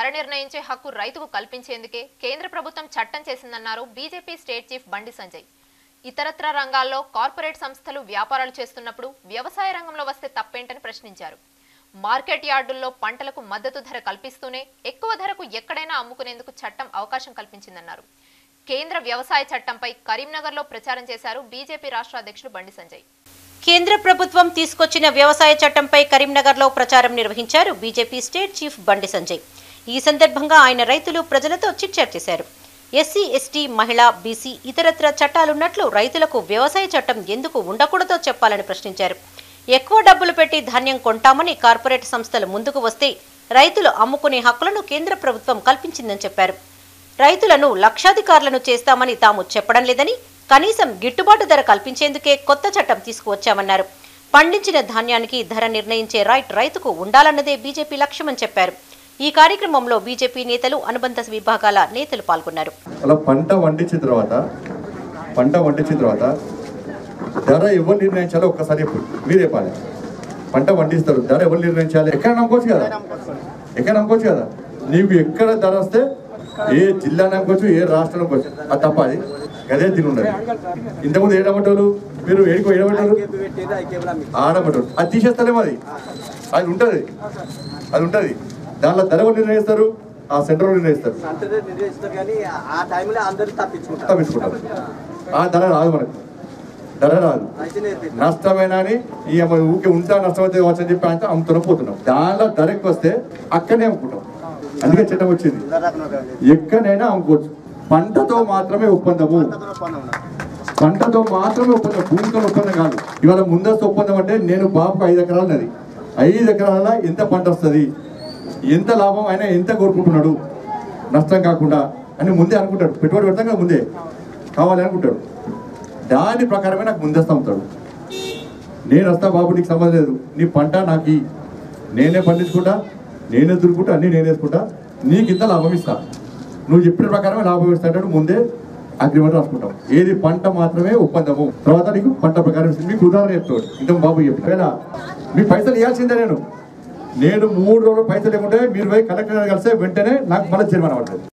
ధర నిర్ణయించే హక్కు రైతుకు కల్పించేందుకే కేంద్ర ప్రభుత్వం చట్టం చేసిందన్నారు బీజేపీ స్టేట్ చీఫ్ బండి సంజయ్ ఇతరత్ర రంగాల్లో కార్పొరేట్ సంస్థలు వ్యాపారాలు చేస్తున్నప్పుడు వ్యవసాయ రంగంలో వస్తే తప్పేంటని ప్రశ్నించారు మార్కెట్ యార్డుల్లో పంటలకు మద్దతు ధర కల్పిస్తూనే ఎక్కువ ధరకు ఎక్కడైనా అమ్ముకునేందుకు చట్టం అవకాశం కల్పించిందన్నారు కేంద్ర వ్యవసాయ చట్టంపై కరీంనగర్లో ప్రచారం చేశారు బీజేపీ రాష్ట్ర అధ్యక్షులు బండి సంజయ్ కేంద్ర ప్రభుత్వం తీసుకొచ్చిన వ్యవసాయ చట్టంపై కరీంనగర్లో ప్రచారం నిర్వహించారు బీజేపీ స్టేట్ చీఫ్ బండి సంజయ్ ఈ సందర్భంగా ఆయన రైతులు ప్రజలతో చిట్చాట్ చేశారు ఎస్సీ ఎస్టీ మహిళ బీసీ ఇతరత్ర చట్టాలున్నట్లు రైతులకు వ్యవసాయ చట్టం ఎందుకు ఉండకూడదో చెప్పాలని ప్రశ్నించారు ఎక్కువ డబ్బులు పెట్టి ధాన్యం కొంటామని కార్పొరేట్ సంస్థలు ముందుకు వస్తే రైతులు అమ్ముకునే హక్కులను కేంద్ర ప్రభుత్వం కల్పించిందని చెప్పారు రైతులను లక్షాధికారులను చేస్తామని తాము చెప్పడం లేదని కనీసం గిట్టుబాటు ధర కల్పించేందుకే కొత్త చట్టం తీసుకువచ్చామన్నారు పండించిన ధాన్యానికి ధర నిర్ణయించే రైట్ రైతుకు ఉండాలన్నదే బీజేపీ లక్ష్యమని చెప్పారు ఈ కార్యక్రమంలో బీజేపీ నేతలు అనుబంధ విభాగాల నేతలు పాల్గొన్నారు అలా పంట వండించిన తర్వాత పంట వండించిన తర్వాత ధర ఎవరు నిర్ణయించాలో ఒక్కసారి చెప్పు మీరు చెప్పాలి పంట వండిస్తారు ధర ఎవరు నిర్ణయించాలి ఎక్కడ నమ్ముకోవచ్చు కదా ఎక్కడ నమ్ముకోవచ్చు కదా నీకు ఎక్కడ ధర వస్తే ఏ జిల్లా నమ్ముకోవచ్చు ఏ రాష్ట్రం నమ్ముకోవచ్చు అది తప్ప అది అదే తిని ఉండదు ఇంతకుముందు ఏడమంటారు మీరు ఏడుకో ఏడమంటారు ఆడమంటారు అది తీసేస్తారేమో అది అది ఉంటుంది అది ఉంటుంది దానిలో ధర ఎవరు నిర్ణయిస్తారు ఆ సెంటర్ నిర్ణయిస్తారు అంటే నిర్దేశిస్తారు కానీ ఆ టైంలో అందరూ తప్పించుకుంటారు తప్పించుకుంటారు ఆ ధర రాదు మనకు ధర రాదు అయితే నేర్పించారు నష్టమైనా అని ఈ అమ్మ ఊకే ఉంటా నష్టమైతే వచ్చి అని చెప్పి అంటే అమ్ముతున్నాం పోతున్నాం దానిలో ధరకు వస్తే అక్కడనే అమ్ముకుంటాం అందుకే చట్టం వచ్చింది ఎక్కడైనా అమ్ముకోవచ్చు పంటతో మాత్రమే ఒప్పందము పంటతో మాత్రమే ఒప్పందం భూమితో ఒప్పందం కాదు ఇవాళ ముందస్తు ఒప్పందం అంటే నేను బాబుకు ఐదు ఎకరాలు ఉన్నది ఐదు ఎకరాల ఎంత పంట వస్తుంది ఎంత లాభం ఆయన ఎంత కోరుకుంటున్నాడు నష్టం కాకుండా అని ముందే అనుకుంటాడు పెట్టుబడి పెడతాం కదా ముందే కావాలి అనుకుంటాడు దాని ప్రకారమే నాకు ముందస్తు అమ్ముతాడు నేను వస్తా బాబు నీకు సంబంధం లేదు నీ పంట నాకు ఇయ్యి. నేనే పండించుకుంటా నేనే దురుకుంటా అన్నీ నేనే వేసుకుంటా నీకు ఇంత లాభం ఇస్తా నువ్వు చెప్పిన ప్రకారమే లాభం ఇస్తా అంటాడు ముందే అగ్రిమెంట్ రాసుకుంటాం ఏది పంట మాత్రమే ఒప్పందము తర్వాత నీకు పంట ప్రకారం ఇస్తుంది. మీకు ఉదాహరణ చెప్తాడు ఇంత బాబు చెప్పిన మీ పైసలు ఇవ్వాల్సిందే నేను నేను మూడు రోజులు పైసలు లేకుంటే మీరు పోయి కలెక్టర్ గారు కలిస్తే వెంటనే నాకు మళ్ళీ జరిమానా పడుతుంది